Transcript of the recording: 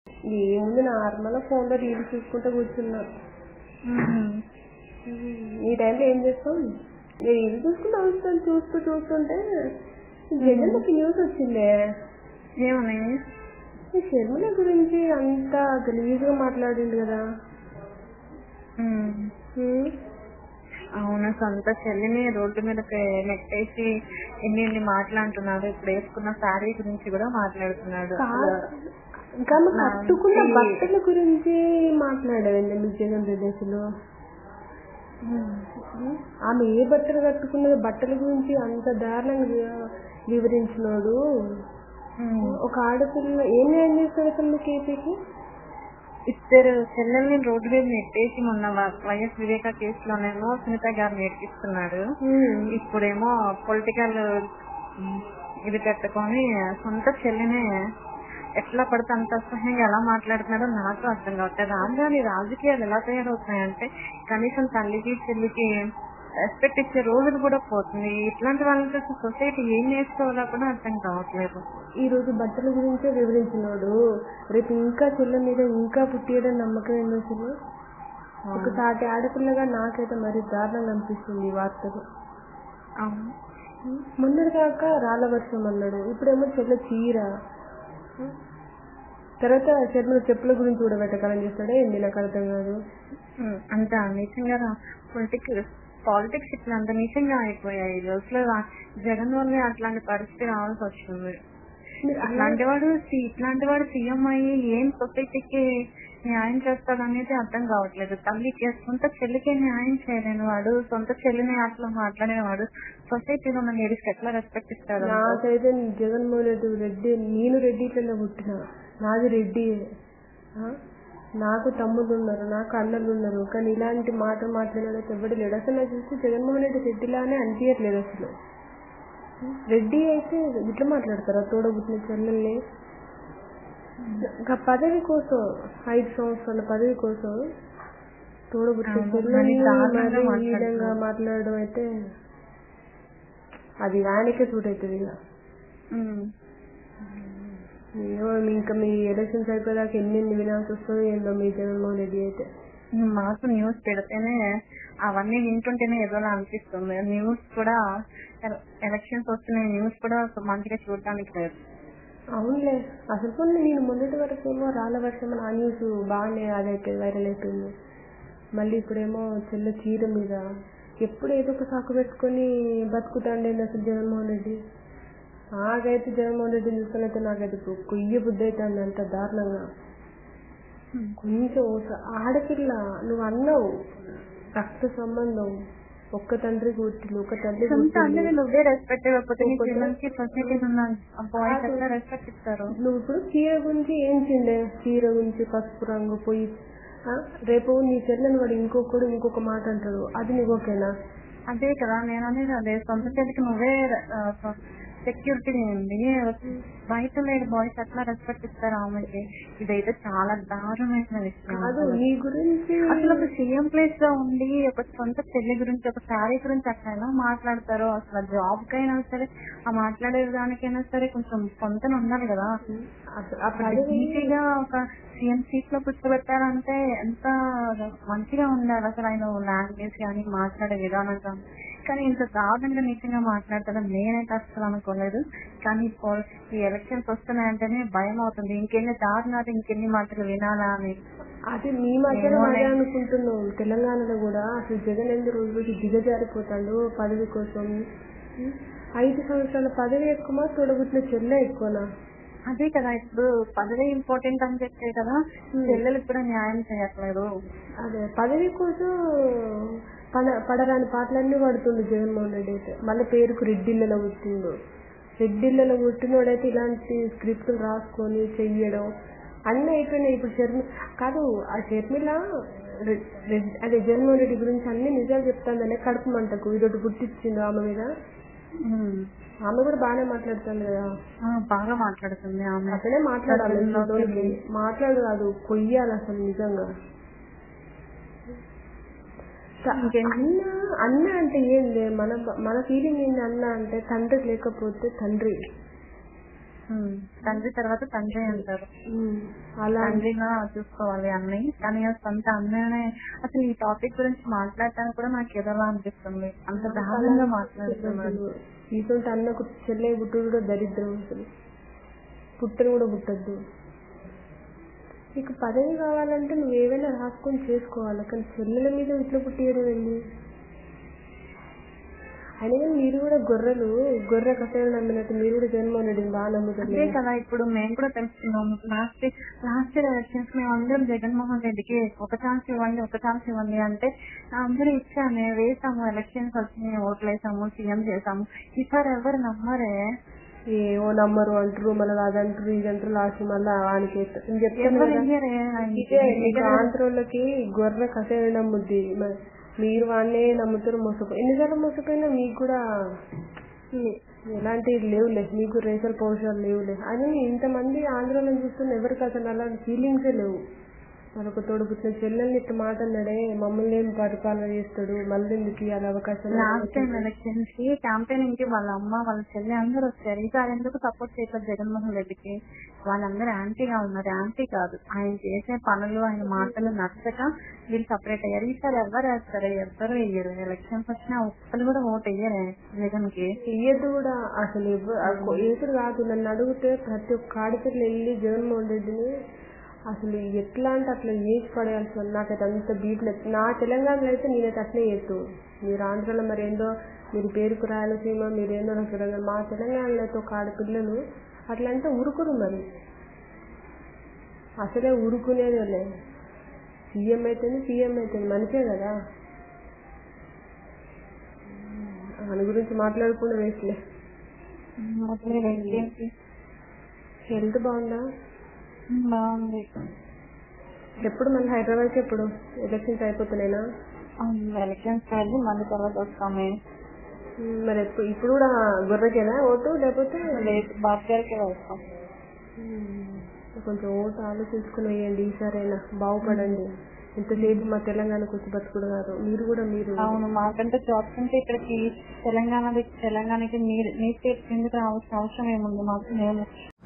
ఏముంది normal phone లో reels చూసుకుంటూ కూర్చున్నా మ్మ్. ఈ టైంలో ఏం చేస్తాం రీల్స్ చూసుకుంటూ వస్తాను చూస్తూ చూస్తుంటే జగన్ ఒక న్యూస్ వచ్చిందే ఏమని ఈ షర్మిల గురించి అంత గలీజ్ గా మాట్లాడిండు కదా మ్మ్. హ్మ్. అవును సొంత చెల్లిని రోడ్డు మీద నెట్టేసి ఎన్ని ఎన్ని మాట్లాడుతున్నాడు ఇప్పుడు వేసుకున్న శారీ గురించి కూడా మాట్లాడుతున్నాడు కాదు. ఇంకా ఆమె నా- కట్టుకున్న ఈ- బట్టల గురించి మాట్లాడాడండి మీ జగన్ ప్రదేశ్లో ఆమె ఏ బట్టలు కట్టుకున్నది బట్టల గురించి అంత దారుణంగా వి- వివరించినాడు మ్మ్. ఒక ఆడపిల్ల ఏం న్యాయం చేస్తాడు అసలు మీ కేపీకి ఇద్దరు చెల్లెల్ని రోడ్డు మీద నెట్టేసి మొన్న వ- వైఎస్ వివేక కేసులోనేమో సునీత గారు నేర్పిస్తున్నాడు ఇప్పుడేమో పొలిటికల్ ఇది పెట్టుకొని సొంత చెల్లినే ఎట్లా పడితే అంత అసహ్యంగా ఎలా మాట్లాడుతున్నాడో నాకు అర్థం కావట్లేదు రాజధాని రాజకీయాలు ఎలా తయారవుతున్నాయంటే కనీసం తల్లికి చెల్లికి రెస్పెక్ట్ ఇచ్చే రోజులు కూడా పోతుంది ఇట్లాంటి వాళ్ళతో సొసైటీ ఏం నేర్చుకోవాలో కూడా అర్థం కావట్లేదు ఈ రోజు బట్టల గురించే వివరించినాడు రేపు ఇంకా చెల్లె మీద ఇంకా పుట్టియడం నమ్మకం ఏంది అసలు ఒక సాటి ఆడపిల్లగా నాకైతే మరి దారుణంగా అనిపిస్తుంది ఈ వార్తలు అవును మొన్నటి దాకా రాళ్ళ వర్షం అన్నాడు ఇప్పుడేమో చెల్ల చీర తర్వాత చెర్మల చెప్పుల గురించి కూడా వెతకాలని చేస్తాడే ఏంది నాకు అర్థం కాదు ఉమ్, అంత నీచంగా పొలిటిక్స్ పాలిటిక్స్ ఇట్లా అంత నీచంగా అయిపోయాయి ఈ రోజులో రా- జగన్ వల్ల అట్లాంటి పరిస్థితి రావాల్సి వచ్చింది మీరు అట్లాంటి వాడు సి- ఇట్లాంటి వాడు సీఎం అయ్యి ఏం సొసైటీకి న్యాయం చేస్తాడు అనేది అర్థం కావట్లేదు తల్లికి సొంత చెల్లికి న్యాయం చేయలేని వాడు సొంత చెల్లిని అట్లా మాట్లాడేవాడు సొసైటీలో ఉన్న లేడీస్ ఎట్లా రెస్పెక్ట్ ఇస్తాడు నాకైతే జగన్మోహన్ రెడ్డి రెడ్డి నేను రెడ్డిట్లనే పుట్టిన నాది రెడ్డి నాకు తమ్ముళ్ళు ఉన్నారు నాకు అన్నలు ఉన్నారు కానీ ఇలాంటి మాట మాట్లాడేది ఎవడు లేడు అసలు నాకు చూస్తే జగన్మోహన్ రెడ్డి రెడ్డిలానే అనిపించట్లేదు అసలు రెడ్డి అయితే ఇట్లా మాట్లాడతారా తోడబుట్టిన చెల్లెల్ని ఇంకా పదవి కోసం ఐదు సంవత్సరాల పదవి కోసం తోడబుట్టిన అవును, చెల్లెల్ని మరి దారుణంగా మరి ఈ విధంగా మాట్లాడుతున్నారు. మాట్లాడడం అయితే అది ఆయనకే సూట్ అవుతుంది ఇక ఉమ్. ఏమో ఇంకా మీ ఎలక్షన్స్ అయిపోయాక ఎన్ని ఎన్ని వినాల్సి వస్తుందో ఏందో మీ జగన్మోహన్ రెడ్డి అయితే మాకు న్యూస్ పెడితేనే అవన్నీ వింటుంటేనే ఏదోలా అనిపిస్తుంది న్యూస్ కూడా ఎలక్షన్స్ వస్తున్నాయి న్యూస్ కూడా మంచిగా చూడటానికి లేదు అవునులే అసలు కొన్ని నేను మొన్నటి వరకు ఏమో రాళ్ళ వర్షం అని ఆ న్యూస్ బాగానే అదైతే వైరల్ అయిపోయింది మళ్ళీ ఇప్పుడేమో చెల్ల చీర మీద ఎప్పుడు ఏదో ఒక సాకు పెట్టుకొని బతుకుతాండే అసలు జగన్మోహన్ రెడ్డి నాకైతే జగన్మోహన్ రెడ్డి చూసుకున్నైతే నాకైతే ఇప్పుడు కొయ్య బుద్ధి అవుతుంది అంత దారుణంగా కొంచెం ఒక ఆడపిల్ల నువ్వు అన్నావు రక్త సంబంధం ఒక్క తండ్రి పుట్టిండు ఒక తల్లి సొంత పుట్టిండు. అన్నది నువ్వే రెస్పెక్ట్ ఇవ్వకపోతే నీ ఇంకొకటి- పిల్లలకి సొసైటీలో ఉన్న బాయ్స్ ఎట్లా రెస్పెక్ట్ ఇస్తారు నువ్వు ఇప్పుడు చీర గురించి ఏం చిండే చీర గురించి పసుపు రంగు పొయ్యి ఆ, రేపు నీ చెల్లెని వాడు ఇంకొకడు ఇంకొక మాట అంటాడు అది నీకు ఓకేనా అదే కదా నేను అనేది అదే సొంత చేతికి నువ్వే సెక్యూరిటీ ఉంది బయట లేని బాయ్స్ ఎట్లా రెస్పెక్ట్ ఇస్తారు ఆమెకి ఇదైతే చాలా దారుణమైన విషయం కాదు అసలు. నీ గురించి అసలు ఒక సీఎం ప్లేస్ లో ఉండి ఒక సొంత చెల్లి గురించి ఒక శారీ గురించి అట్లా ఎలా మాట్లాడతారో అసలు జాబ్ కైనా సరే ఆ మాట్లాడే దానికైనా సరే కొంచెం పొంతన ఉండాలి కదా అసలు ఆ అప్పుడు పదవి ఈజీగా ఒక సీఎం సీట్ లో కూర్చోబెట్టారంటే ఎంత మంచిగా ఉండాలి అసలు ఆయన లాంగ్వేజ్ కానీ మాట్లాడే విధానం కానీ కానీ ఇంత దారుణంగా నీచంగా మాట్లాడతారని నేనైతే అసలు అనుకోలేదు కానీ ఇప్పుడు ఈ ఎలక్షన్స్ వస్తున్నాయంటేనే భయం అవుతుంది ఇంకెన్ని దారుణాలు ఇంకెన్ని మాటలు వినాలా అని అది మీ మధ్యలో ఏమోనే. అదే అనుకుంటున్నావు తెలంగాణలో కూడా అసలు జగన్ ఎందుకు రోజు రోజు దిగజారిపోతాడు పదవి కోసం ఉం? ఐదు సంవత్సరాల పదవి ఎక్కువ తోడబుట్టిన చెల్లె ఎక్కువనా అదే కదా ఇప్పుడు పదవి ఇంపార్టెంట్ అని చెప్పే కదా పిల్లలకు కూడా న్యాయం చేయట్లేదు అదే పదవి కోసం పడ పడరాని పాటలన్నీ పడుతుండు జగన్మోహన్ రెడ్డి అయితే మళ్ళీ పేరుకు రెడ్డిళ్ళలో పుట్టిండు రెడ్డిళ్ళలో పుట్టినోడైతే ఇలాంటి స్క్రిప్టులు రాసుకొని చెయ్యడం అన్నీ అయిపోయినాయి ఇప్పుడు షర్మి కాదు ఆ షర్మిల రె- రెడ్- అదే జగన్మోహన్ రెడ్డి గురించి అన్ని నిజాలు చెప్తాందనే కడుపు మంటకు ఇదొకటి పుట్టించిండు ఆమె మీద ఉమ్. ఆమె కూడా బాగానే మాట్లాడుతుంది కదా ఆ, బాగా మాట్లాడుతుంది ఆమె అసలే మాట్లాడాలి ప్రజల్లోకి ఇంట్లోకి. మాట్లాడు కాదు కొయ్యాలి అసలు నిజంగా త- ఇంకేంటి? అన్న అన్న అంటే ఏంది మన మన ఫీలింగ్ ఏంది అన్న అంటే తండ్రి లేకపోతే తండ్రి ఉమ్. తండ్రి తర్వాత తండ్రి అంటారు ఉమ్, అలా తండ్రిగా చూసుకోవాలి అన్ని కానీ ఆ సొంత అన్ననే అసలు ఈ టాపిక్ గురించి మాట్లాడటానికి కూడా నాకు ఏదోలా అనిపిస్తుంది అంత దారుణంగా మాట్లాడుతున్నాడు ఇటువంటి అన్నకు చెల్లె పుట్టుడు కూడా దరిద్రం అసలు పుట్టను కూడా పుట్టద్దు నీకు పదవి కావాలంటే నువ్వు ఏవైనా రాసుకొని చేసుకోవాలి కానీ చెల్లెల మీద ఇట్లా పుట్టియడం ఏంది అయినా కానీ మీరు కూడా గొర్రెలు గొర్రె కథలు నమ్మినట్టు మీరు కూడా జగన్మోహన్ రెడ్డిని బాగా అదే నమ్ముతారు కదా ఇప్పుడు మేము కూడా తెలుసుకున్నాం లాస్ట్ లాస్ట్ ఎలక్షన్స్ మేము అందరం జగన్మోహన్ రెడ్డికి ఒక ఛాన్స్ ఇవ్వండి ఒక ఛాన్స్ ఇవ్వండి అంటే అందరూ ఇచ్చాము వేసాము ఎలక్షన్స్ వచ్చినాయి ఓట్లు వేసాము సీఎం చేసాము ఈసారి ఎవరు నమ్మరే ఏవో నమ్మరు అంటారు మళ్ళీ అదంటారు ఇదంటారు లాస్ట్ మళ్ళీ వానికి వేస్తారు. నేను చెప్తాను ఎవరు కదా ఇయ్యరే ఇదే మీకు ఆంధ్రోళ్ళకి గొర్రె కసేది నమ్ముద్ది మరి మీరు వాడినే నమ్ముతారు మోసపో ఎన్నిసార్లు మోసపోయినా మీకు కూడా ఎలాంటి లేవులే మీకు రేసల్ పౌరుషాలు లేవులే అని ఇంతమంది ఆంధ్రాలను చూస్తున్న ఎవరికి అసలు అలాంటి ఫీలింగ్సే లేవు మరొక తోడు పుట్టిన చెల్లెల్ని ఇట్లా మాట అన్నాడే మమ్మల్ని ఏం పరిపాలన చేస్తాడు మళ్ళీ ఎందుకు ఇవ్వాలి అవకాశం లాస్ట్ టైం ఎలక్షన్స్ కి క్యాంపెయినింగ్ కి వాళ్ళ అమ్మ వాళ్ళ చెల్లి అందరూ వచ్చారు ఈసారి ఎందుకు సపోర్ట్ చేయట్లేదు జగన్మోహన్ రెడ్డికి వాళ్ళందరూ యాంటీగా ఉన్నారు యాంటీ కాదు ఆయన చేసే పనులు ఆయన మాటలు నచ్చక వీళ్ళు సపరేట్ అయ్యారు ఈసారి ఎవరు వేస్తారు ఎవరు వేయరు ఎలక్షన్స్ వచ్చినా ఒక్కరు కూడా ఓట్ వేయరే జగన్ కి ఇయ్యద్దు కూడా అసలు ఎవ్వ- ఆ ఏసుడు కాదు నన్ను అడిగితే ప్రతి ఒక్క ఆడపిల్ల వెళ్ళి జగన్మోహన్ రెడ్డిని అసలు ఎట్లా అంటే అట్లా చేసి పడేయాల్సి ఉంది. నాకైతే అంత బీట్ నచ్చి నా తెలంగాణలో అయితే నేనైతే అట్లే చేస్తూ మీరు ఆంధ్రలో మరి ఏందో మీరు పేరుకు రాయలసీమ మీరు ఏందో నాకు తెలంగాణ మా తెలంగాణలో అయితే ఒక ఆడపిల్లలు అట్లా అంటే ఉరుకురు మరి అసలే ఉరుకునేది లే సీఎం అయితేనే సీఎం అయితేనే మనిషే కదా దాని గురించి మాట్లాడకుండా వేస్ట్లే అసలు ఏంటి? హెల్త్ బాగుందా బాగుంది ఎప్పుడు మళ్ళీ హైదరాబాద్కి ఎప్పుడు ఎలక్షన్స్ అయిపోతున్నాయినా ఎలక్షన్స్ వెళ్ళి మళ్ళీ తర్వాత వస్తామే ఉమ్, మరి ఎప్పుడు ఇప్పుడు కూడా గొర్రెకేనా ఓటు లేకపోతే లేదు బాబు గారికి వస్తాం ఉమ్, కొంచెం ఓటు ఆలోచించుకుని వేయండి ఈసారైనా బాగుపడండి ఇంతసేపు మా తెలంగాణకు వచ్చి బతుకుడు కాదు మీరు కూడా మీరు అవును మాకంటే జాబ్స్ ఉంటే ఇక్కడికి తెలంగాణ తెలంగాణకి మీరు మీ స్టేట్ కిందకి రావాల్సిన అవసరం ఏముంది మాకు మేము